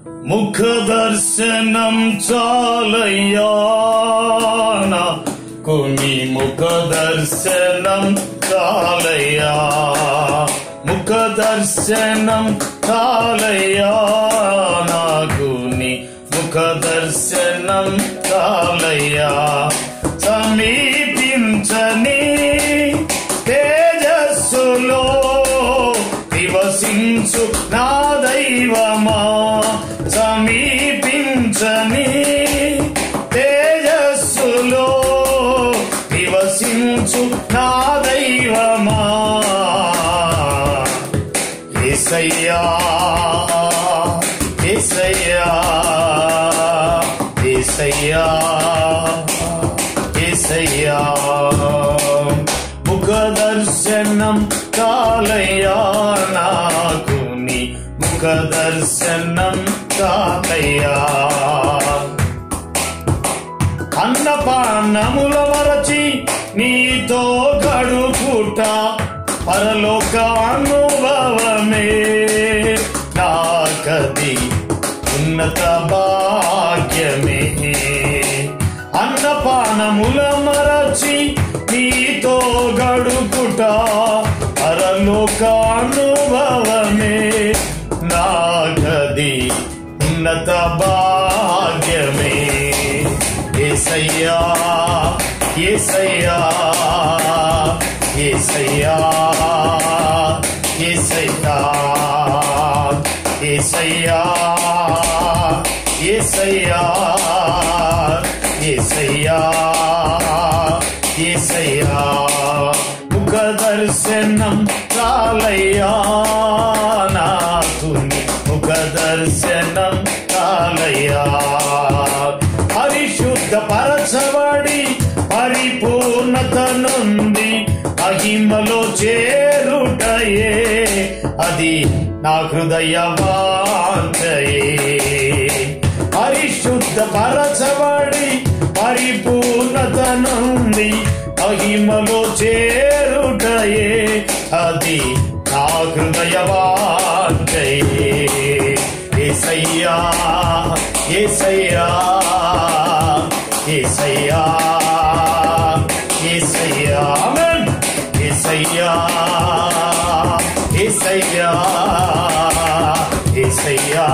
ముఖ దర్శనం చాలయ్యా నాకు నీ ముఖ దర్శనం చాలయ్యా ముఖ దర్శనం చాలయ్యా నాకు నీ ముఖ దర్శనం చాలయ్యా సమీపించని తేజస్సులో నివసించు నా దైవమా సమీపించని తేజస్సులో నివసించు నా దైవమా ఏసయ్యా ఏసయ్యా ఏసయ్యా ఏసయ్యా ముఖ దర్శనం కాలయ్యా నాకు నీ ముఖ దర్శనం కాలయ్యా అన్నపానముల మరచి నీతో గడుపుట పరలోక అనుభవమే నాకది ఉన్నత భాగ్యమే అన్నపానముల మరచి నీతో గడుపుట పరలోక అనుభవమే నాగది ఉన్నత భాగ్యమే ఏసయ్యా ఏసయ్యా ఏసయ్యా ఏసయ్యా ఏసయ్యా ఏసయ్యా ఏసయ్యా ఏసయ్యా ముఖ దర్శనం చాలయ్యా నాకు నీ ముఖ దర్శనం చాలయ్యా పరిశుద్ధ పరచబడి పరిపూర్ణత నుండి మహిమలో చేరుటయే అది నా హృదయ వాంఛయే పరిశుద్ధ పరచబడి పరిపూర్ణత నుండి మహిమలో చేరుటయే అది నా హృదయ వాంఛయే ఏసయ్యా ఏసయ్యా ఏసయ్యా ఏసయ్యా ఆమేన్ ఏసయ్యా ఏసయ్యా ఏసయ్యా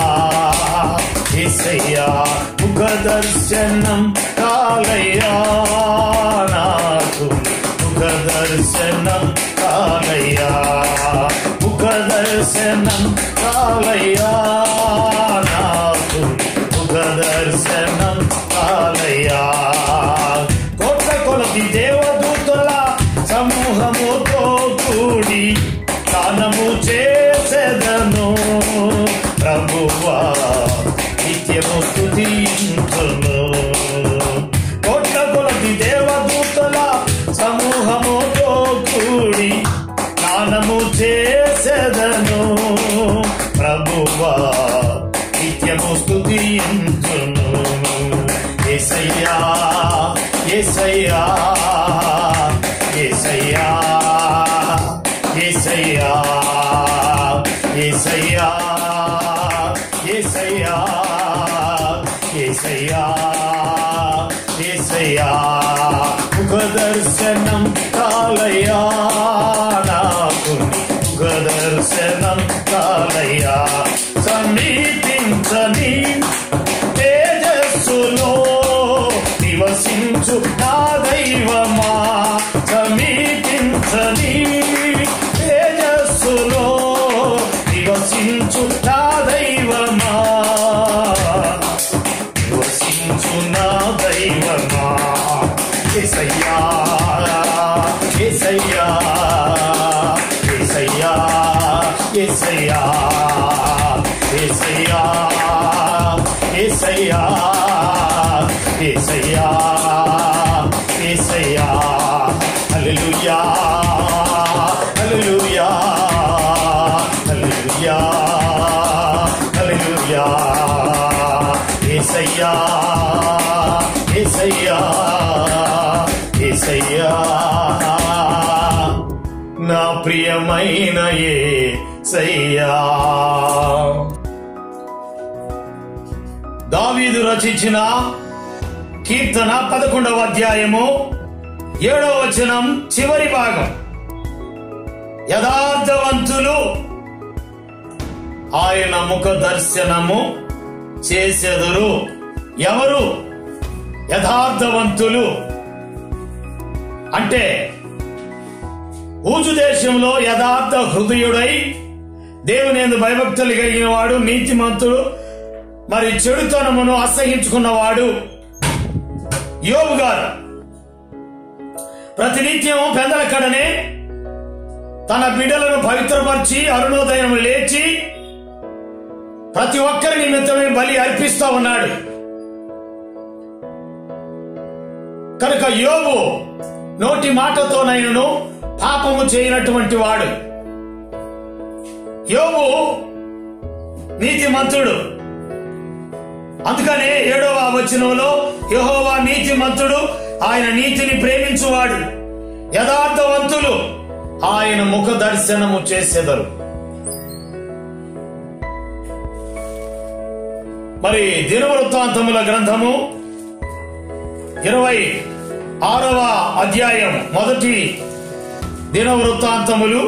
ఏసయ్యా ముఖ దర్శనం కాలయ్యా నాకు ముఖ దర్శనం కాలయ్యా ముఖ దర్శనం కాలయ్యా నాకు ముఖ దర్శనం కాలయ్యా కోట్ల కొలది దేవదూతల సమూహముతో కూడి దానము చేసెదను ప్రభువా నిత్యము స్తుతించును కోట్ల కొలది దేవదూతల సమూహముతో కూడి దానము చేసెదను ప్రభువా నిత్యము స్తుతించును ఏసయ్యా ఏసయ్యా ఏసయ్యా ఏసయ్యా ఏసయ్యా ఏసయ్యా ఏసయ్యా ఏసయ్యా ముఖ దర్శనం కాలయ్యా నాకు ముఖ దర్శనం కాలయ్యా సమీపించని తేజస్సులో నివసించు నా దైవమా సమీపించని తేజస్సులో నివసించు నా దైవమా నివసించు నా దైవమా ఏసయ్యా ఏసయ్యా ఏసయ్యా ఏసయ్యా ఏసయ్యా ఏసయ్యా ఏసయ్యా ఏసయ్యా హల్లెలూయా హల్లెలూయా హల్లెలూయా హల్లెలూయా ఏసయ్యా ఏసయ్యా ఏసయ్యా నా ప్రియమైన ఏసయ్యా దావీదు రచించిన కీర్తన పదకొండవ అధ్యాయము ఏడవ వచనం చివరి భాగం యథార్థవంతులు ఆయన ముఖ దర్శనము చేసెదరు ఎవరు యథార్థవంతులు అంటే ఊజు దేశంలో యథార్థ హృదయుడై దేవుని ఎందు భయభక్తులు కలిగిన వాడు నీతిమంతుడు మరి చెడుతనమును అసహించుకున్నవాడు యోగు గారు ప్రతినిత్యం పెందలక్కడనే తన బిడ్డలను పవిత్రపరిచి అరుణోదయం లేచి ప్రతి ఒక్కరి నిమిత్తమే బలి అర్పిస్తా ఉన్నాడు కనుక యోబు నోటి మాటతోనైనను పాపము చేయనటువంటి వాడు యోబు నీతిమంతుడు అందుకనే ఏడవ వచనంలో యెహోవా నీతిమంతుడు ఆయన నీతిని ప్రేమించువాడు యథార్థవంతులు ఆయన ముఖ దర్శనము చేసెదరు మరి దినవృత్తాంతముల గ్రంథము ఇరవై ఆరవ అధ్యాయం మొదటి దినవృత్తాంతములు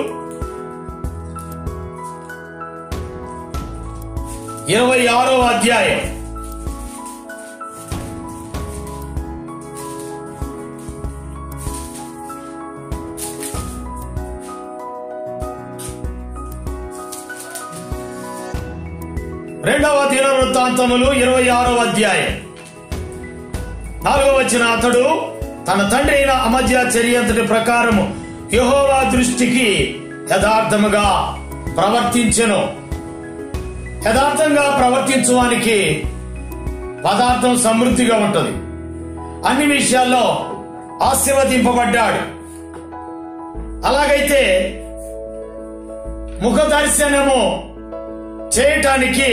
ఇరవై ఆరవ అధ్యాయం రెండవ దిన వృత్తాంతములు ఇరవై ఆరవ అధ్యాయం నాలుగవ వచ్చిన అతడు తన తండ్రి అయిన అమధ్య చర్యంతటి ప్రకారము యహోవా దృష్టికి యథార్థముగా ప్రవర్తించెను యథార్థంగా ప్రవర్తించువానికి పదార్థం సమృద్ధిగా ఉంటుంది అన్ని విషయాల్లో ఆశీర్వదింపబడ్డాడు అలాగైతే ముఖ దర్శనము చేయటానికి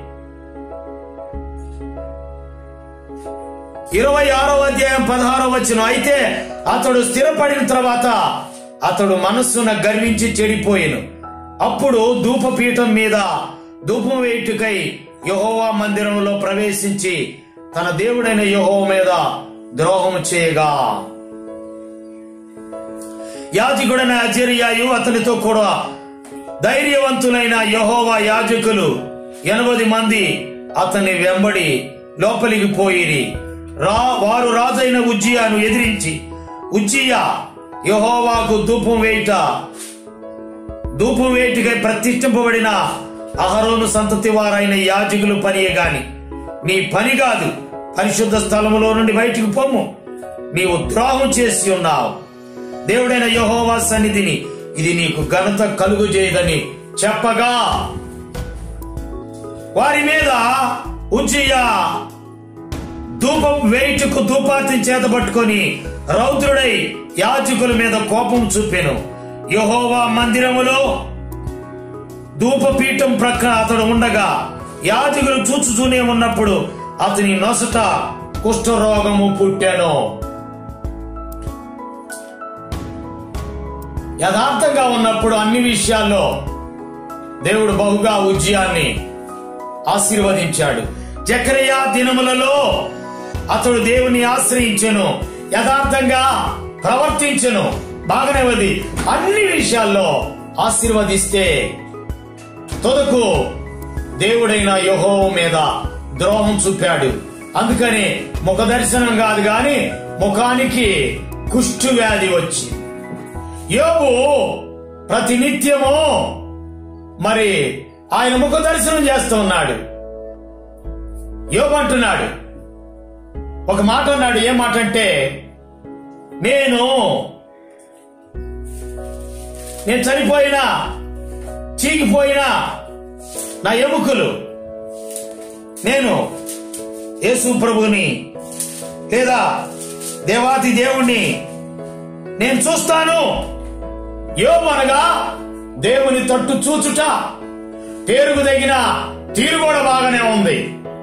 ఇరవై ఆరో అధ్యాయం పదహారో వచ్చిన అయితే అతడు స్థిరపడిన తర్వాత అతడు మనస్సున గర్వించి చెడిపోయిను అప్పుడు ధూపపీఠం మీద ధూపం వేయుటకై యహోవా మందిరంలో ప్రవేశించి తన దేవుడైన యహోవ మీద ద్రోహం చేయగా యాజకుడైన అజరియాయు అతనితో కూడా ధైర్యవంతులైన యహోవా యాజకులు ఎనభది మంది అతన్ని వెంబడి లోపలికి పోయిరి రా వారు రాజైన ఉజ్జియాను ఎదిరించి ఉజ్జియా యహోవాకు ధూపం వేయుట ధూపం వేయుటకై ప్రతిష్ఠింపబడిన అహరోను సంతతి వారైన యాజకులు పనియే గాని నీ పని కాదు పరిశుద్ధ స్థలములో నుండి బయటికి పొమ్ము నీవు ద్రోహం చేసి ఉన్నావు దేవుడైన యహోవా సన్నిధిని ఇది నీకు ఘనత కలుగు చేయదని చెప్పగా వారి మీద ఉజ్జియా ధూపం వేయుటకు ధూపార్తి చేత పట్టుకొని రౌద్రుడై యాజకుల మీద కోపం చూపెను యహోవా మందిరములో ధూపపీఠం ప్రక్కన అతడు ఉండగా యాజకులు చూచుతూనే ఉన్నప్పుడు అతని నొసట కుష్ఠరోగము పుట్టాను యథార్థంగా ఉన్నప్పుడు అన్ని విషయాల్లో దేవుడు బహుగా ఉజ్జయాన్ని ఆశీర్వదించాడు జకరయా దినములలో అతడు దేవుని ఆశ్రయించెను యథార్థంగా ప్రవర్తించెను బాగానే ఉంది అన్ని విషయాల్లో ఆశీర్వదిస్తే తొదకు దేవుడైన యహో మీద ద్రోహం చూపాడు అందుకని ముఖ దర్శనం కాదు గాని ముఖానికి కుష్టు వ్యాధి వచ్చి యోబు ప్రతినిత్యము మరి ఆయన ముఖ దర్శనం చేస్తూ ఉన్నాడు యోబు అంటున్నాడు ఒక మాట అన్నాడు ఏ మాట అంటే నేను నేను చనిపోయినా చీకిపోయినా నా ఎముకలు నేను యేసు ప్రభుని లేదా దేవాతి దేవుణ్ణి నేను చూస్తాను యోబు అనగా దేవుని తట్టు చూచుట పేరుకు తగిన తీరు కూడా బాగానే ఉంది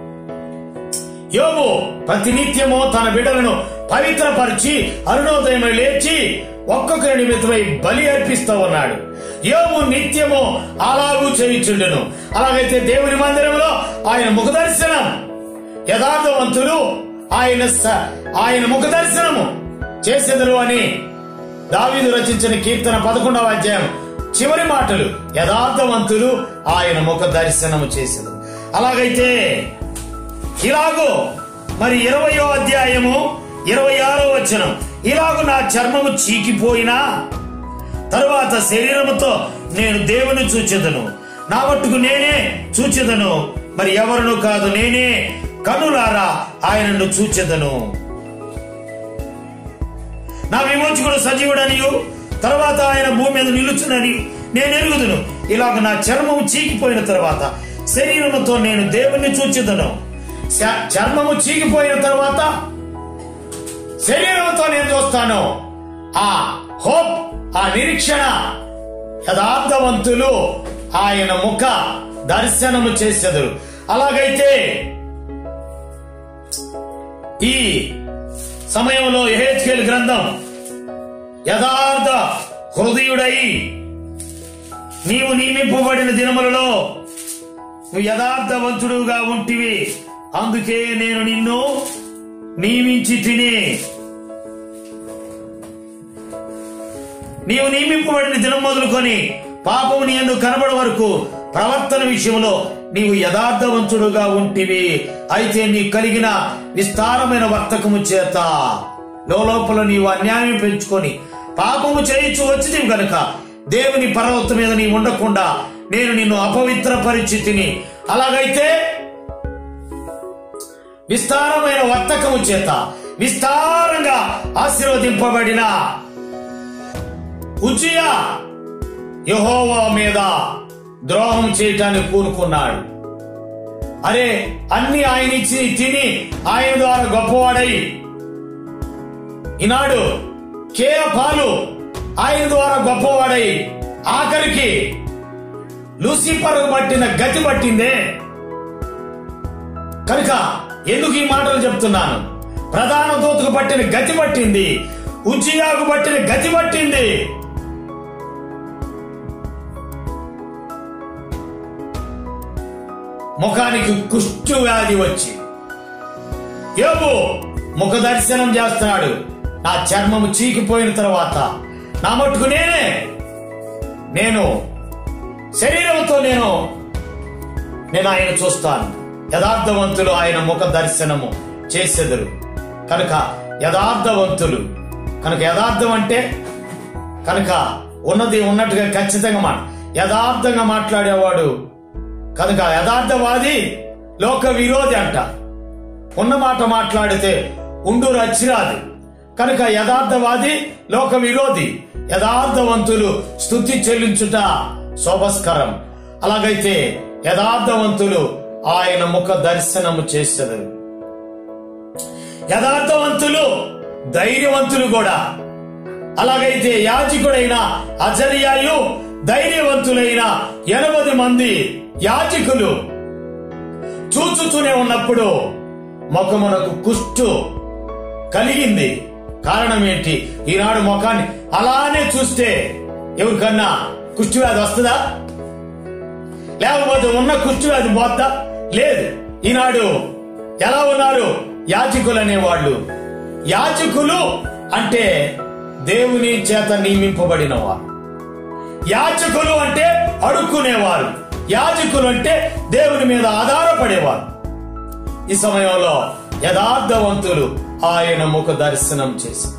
యోబు ప్రతినిత్యము తన బిడ్డలను పవిత్రపరిచి అరుణోదయం లేచి ఒక్కొక్కరి నిమిత్తమై బలి అర్పిస్తూ ఉన్నాడు యోబు నిత్యము అలాగూ చేయుచుండెను అలాగైతే దేవుని మందిరంలో ఆయన ముఖదర్శనం యథార్థవంతులు ఆయన స- ఆయన ముఖ దర్శనము చేసేదరు అని దావీదు రచించిన కీర్తన పదకొండవ అధ్యాయం చివరి మాటలు యథార్థవంతులు ఆయన ముఖ దర్శనము చేసేది అలాగైతే ఇలాగో మరి ఇరవయో అధ్యాయము ఇరవై ఆరో వచనం ఇలాగూ నా చర్మము చీకిపోయినా తరువాత శరీరముతో నేను దేవుని చూచెదను నా మట్టుకు నేనే చూచెదను మరి ఎవరును కాదు నేనే కనులారా ఆయనను చూచెదను నా విమోచకుడు సజీవుడనియు తర్వాత ఆయన భూమి మీద నిలుచునని నేను ఎరుగుదును ఇలాగ నా చర్మము చీకిపోయిన తర్వాత శరీరముతో నేను దేవుణ్ణి చూచెదను చ- చర్మము చీకిపోయిన తర్వాత శరీరంతో నేను చూస్తాను ఆ హోప్ ఆ నిరీక్షణ యథార్థవంతులు ఆయన ముఖ దర్శనము చేసేదరు అలాగైతే ఈ సమయంలో ఎహెచ్కేల్ గ్రంథం యథార్థ హృదయుడై నీవు నియమింపబడిన దినములలో నువ్వు యథార్థవంతుడుగా ఉంటివి అందుకే నేను నిన్ను నియమించి తిని నీవు నియమింపబడిన దినం మొదలుకొని పాపము నీ ఎందు కనబడ వరకు ప్రవర్తన విషయంలో నీవు యథార్థవంతుడుగా ఉంటివి అయితే నీ కలిగిన విస్తారమైన వర్తకము చేత లోపల నీవు అన్యాయం పెంచుకొని పాపము చేయించు వచ్చింది గనుక దేవుని పర్వతం మీద నీ ఉండకుండా నేను నిన్ను అపవిత్ర పరిస్థితిని అలాగైతే విస్తారమైన వర్తకము చేత విస్తారంగా ఆశీర్వదింపబడిన ఉచియా యహోవా మీద ద్రోహం చేయటానికి కూనుకున్నాడు అరే అన్ని ఆయన ఇచ్చి తిని ఆయన ద్వారా గొప్పవాడై ఈనాడు కేయ పాలు ఆయన ద్వారా గొప్పవాడై ఆఖరికి లూసిఫర్ పట్టిన గతి పట్టిందే కనుక ఎందుకు ఈ మాటలు చెప్తున్నాను ప్రధాన దూతకు పట్టిన గతి పట్టింది ఉచియాకు పట్టిన గతి పట్టింది ముఖానికి కుష్టు వ్యాధి వచ్చి యోబు ముఖ దర్శనం చేస్తున్నాడు నా చర్మము చీకిపోయిన తర్వాత నా మట్టుకు నేనే నేను శరీరంతో నేను నేను ఆయన చూస్తాను యథార్థవంతులు ఆయన ముఖ దర్శనము చేసెదరు కనుక యథార్థవంతులు కనుక యథార్థం అంటే కనుక ఉన్నది ఉన్నట్టుగా ఖచ్చితంగా మాట యథార్థంగా మాట్లాడేవాడు కనుక యథార్థవాది లోక విరోధి అంట ఉన్న మాట మాట్లాడితే ఉండు రచ్చిరాది కనుక యథార్థవాది లోక విరోధి యథార్థవంతులు స్థుతి చెల్లించుట శోభస్కరం అలాగైతే యథార్థవంతులు ఆయన ముఖ దర్శనము చేసేదారు యథార్థవంతులు ధైర్యవంతులు కూడా అలాగైతే యాజకుడైన అజరియాయు ధైర్యవంతులైన ఎనభై మంది యాజకులు చూచుతూనే ఉన్నప్పుడు ముఖమునకు కుష్టు కలిగింది కారణం ఏంటి ఈనాడు ముఖాన్ని అలానే చూస్తే ఎవరికన్నా కుష్టి వ్యాధి వస్తుందా లేకపోతే ఉన్న కుష్టి వ్యాధి పోద్దా లేదు ఈనాడు ఎలా ఉన్నారు యాజకులు అనేవాళ్ళు యాజకులు అంటే దేవుని చేత నియమింపబడినవారు యాజకులు అంటే అడుక్కునేవారు యాజకులు అంటే దేవుని మీద ఆధారపడేవారు ఈ సమయంలో యథార్థవంతులు ఆయన ముఖ దర్శనం చేసి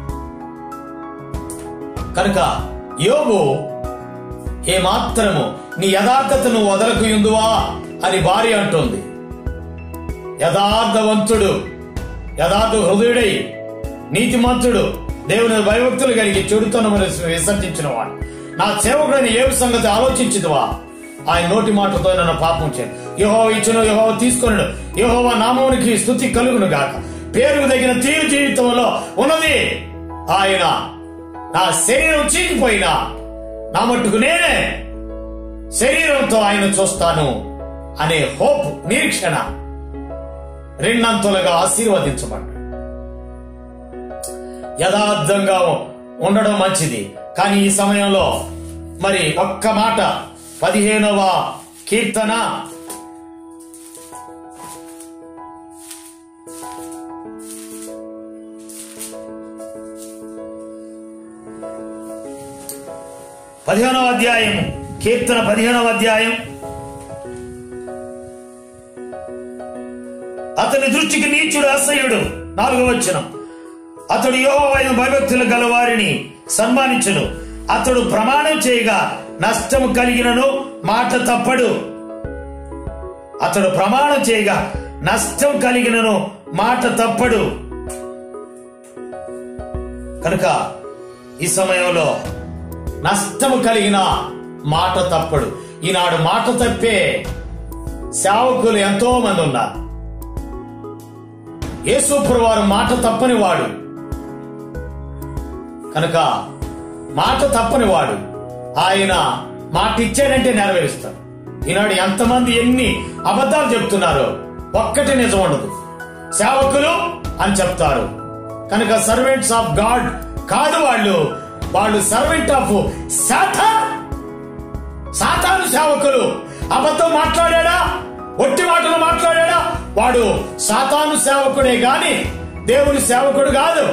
కనుక యోబు ఏమాత్రము నీ యథార్థతను వదలకు యుందువా అని భార్య అంటుంది యథార్థవంతుడు యథార్థ హృదయుడై నీతిమంతుడు దేవుని భయభక్తులు కలిగి చెడుతనమును విసర్జించిన వాడు నా సేవకుడైన ఏ సంగతి ఆలోచించదువా ఆయన నోటి మాటతో నన్ను పాపం చేయను యహో ఇచ్చును యహో తీసుకొనుడు యహోవ నామమునికి స్థుతి కలుగును గాక పేరుకు తగిన తీరు జీవితంలో ఉన్నది ఆయన నా శరీరం చీకిపోయినా నా మట్టుకు నేనే శరీరంతో ఆయన చూస్తాను అనే హోప్ నిరీక్షణ రెండంతులుగా ఆశీర్వదించబడ్డాడు యథార్థంగా ఉండడం మంచిది కానీ ఈ సమయంలో మరి ఒక్క మాట పదిహేనవ కీర్తన పదిహేనవ అధ్యాయం కీర్తన పదిహేనవ అధ్యాయం అతని దృష్టికి నీచుడు అసహ్యుడు నాలుగవ వచనం అతడు యోహోవైన భయభక్తులు గల వారిని సన్మానించును అతడు ప్రమాణం చేయగా నష్టము కలిగినను మాట తప్పడు అతడు ప్రమాణం చేయగా నష్టం కలిగినను మాట తప్పడు కనుక ఈ సమయంలో నష్టము కలిగిన మాట తప్పడు ఈనాడు మాట తప్పే సేవకులు ఎంతో మంది ఉన్నారు యేసుప్రభు వారు మాట తప్పని వాడు కనుక మాట తప్పని వాడు ఆయన మాట ఇచ్చాడంటే నెరవేరుస్తాడు ఈనాడు ఎంతమంది ఎన్ని అబద్ధాలు చెప్తున్నారో ఒక్కటి నిజం ఉండదు సేవకులు అని చెప్తారు కనుక సర్వెంట్స్ ఆఫ్ గాడ్ కాదు వాళ్ళు వాళ్ళు సర్వెంట్ ఆఫ్ సాతాన్ సాతాను సేవకులు అబద్ధం మాట్లాడాడా ఒట్టి మాటలు మాట్లాడాడా వాడు సాతాను సేవకుడే గాని దేవుని సేవకుడు కాదు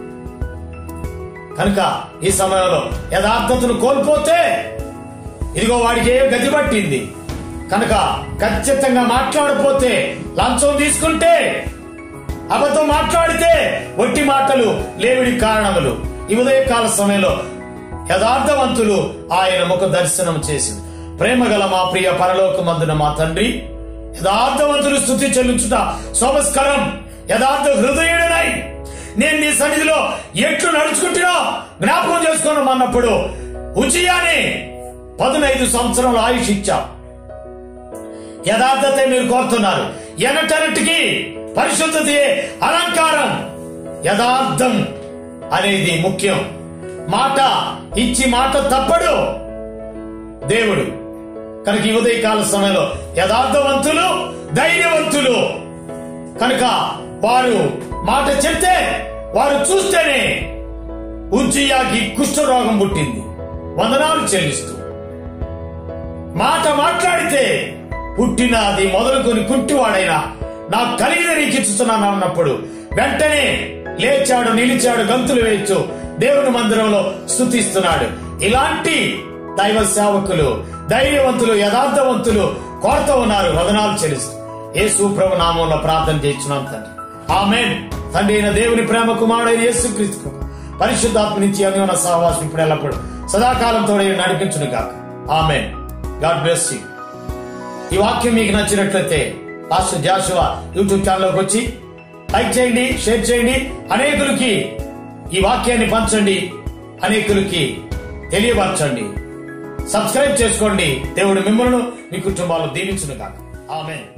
కనుక ఈ సమయంలో యథార్థతను కోల్పోతే ఇదిగో వాడికి ఏ గతి పట్టింది కనుక ఖచ్చితంగా మాట్లాడపోతే లంచం తీసుకుంటే అబద్ధం మాట్లాడితే ఒట్టి మాటలు లేవిడి కారణములు ఈ ఉదయకాల సమయంలో యథార్థవంతులు ఆయన ముఖ దర్శనం చేసింది ప్రేమ గల మా ప్రియ పరలోకమందున మా తండ్రి యథార్థవంతులు స్థుతి చెల్లించుట సోమస్కరం యథార్థ హృదయుడనై నేను నీ సన్నిధిలో ఎట్లు నడుచుకుంటున్నా జ్ఞాపకం చేసుకున్నాం అన్నప్పుడు ఉచియాని పదునైదు సంవత్సరాలు ఆయుష్ ఇచ్చా యథార్థత మీరు కోరుతున్నారు ఎనటన్నిటికీ పరిశుద్ధతే అలంకారం యథార్థం అనేది ముఖ్యం మాట ఇచ్చి మాట తప్పడు దేవుడు కనుక ఈ ఉదయకాల సమయంలో యథార్థవంతులు ధైర్యవంతులు కనుక వారు మాట చెప్తే వారు చూస్తేనే ఉజ్జియాకి కుష్ఠరోగం పుట్టింది వందనాలు చెల్లిస్తూ మాట మాట్లాడితే పుట్టిన అది మొదలుకొని కుంటివాడైనా నాకు కలిగిన నీకిచ్చుతున్నాను అన్నప్పుడు వెంటనే లేచాడు నిలిచాడు గంతులు వేయచ్చు దేవుని మందిరంలో స్థుతిస్తున్నాడు ఇలాంటి దైవ సేవకులు ధైర్యవంతులు యథార్థవంతులు కోరుతూ ఉన్నారు వదనాలు చెల్లిస్తూ యేసు ప్రభు నామంలో ప్రార్థన చేయించున్నాం తండ్రి ఆమెన్ తండ్రి అయిన దేవుని ప్రేమ కుమారుడైన యేసు క్రీస్తు పరిశుద్ధాత్మ నుంచి అన్యోన సహవాసం ఇప్పుడు ఎల్లప్పుడు సదాకాలంతో నడిపించును కాక ఆమెన్ గాడ్ బ్లెస్ యూ ఈ వాక్యం మీకు నచ్చినట్లయితే పాస్టర్ జాషువా యూట్యూబ్ ఛానల్లోకి వచ్చి లైక్ చేయండి షేర్ చేయండి అనేకులకి ఈ వాక్యాన్ని పంచండి అనేకులకి తెలియపరచండి సబ్స్క్రైబ్ చేసుకోండి దేవుడు మిమ్మల్ని మీ కుటుంబాలు దీవించును కాక ఆమెన్